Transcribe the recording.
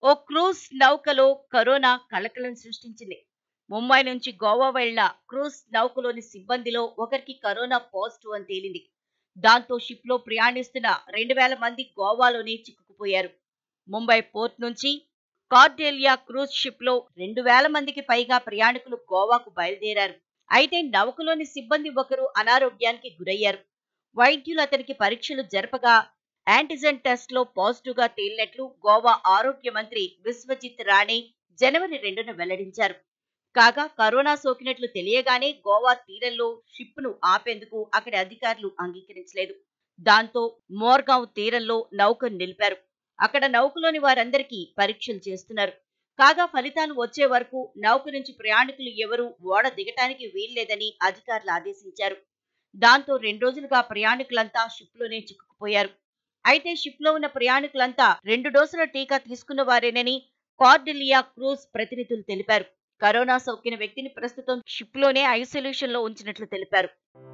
ఓ cruise నౌకలో corona కలకలం సృష్టించింది ముంబై నుంచి గోవా వెళ్ల క్రూజ్ నౌకలోని సిబ్బందిలో ఒకరికి కరోనా పాజిటివ్ అని తేలింది దాంతో షిప్ లో ప్రయాణిస్తున్న రెండు వేల మంది గోవాలోనే చిక్కుకుపోయారు ముంబై పోర్ట్ నుంచి కార్డేలియా క్రూజ్ షిప్ లో రెండు వేల మందికి పైగా ప్రయాణికులు గోవాకు బయలుదేరారు అయితే నౌకలోని సిబ్బంది ఒకరు అనారోగ్యానికి గురయ్యారు వైద్యులు అతనికి పరీక్షలు జరపగా యాంటిజెన్ టెస్ట్ లో పాజిటివ్ గా తేలినట్లు గోవా ఆరోగ్య మంత్రి విశ్వజిత్ రాణే జనవరి రెండున వెల్లడించారు కాగా కరోనా సోకినట్లు తెలియగానే గోవా తీరంలో షిప్ ను ఆపేందుకు అక్కడి అధికారులు అంగీకరించలేదు దాంతో మోర్గావ్ తీరంలో నౌకను నిలిపారు అక్కడ నౌకలోని వారందరికీ పరీక్షలు చేస్తున్నారు కాగా ఫలితాలు వచ్చే వరకు నౌక నుంచి ప్రయాణికులు ఎవరూ ఓడ దిగటానికి వీల్లేదని అధికారులు ఆదేశించారు దాంతో రెండు రోజులుగా ప్రయాణికులంతా షిప్ లోనే చిక్కుకుపోయారు అయితే షిప్ లో ఉన్న ప్రయాణికులంతా రెండు డోసుల టీకా తీసుకున్న వారేనని కార్డిలియా క్రూజ్ ప్రతినిధులు తెలిపారు కరోనా సోకిన వ్యక్తిని ప్రస్తుతం షిప్ లోనే ఐసోలేషన్ లో ఉంచినట్లు తెలిపారు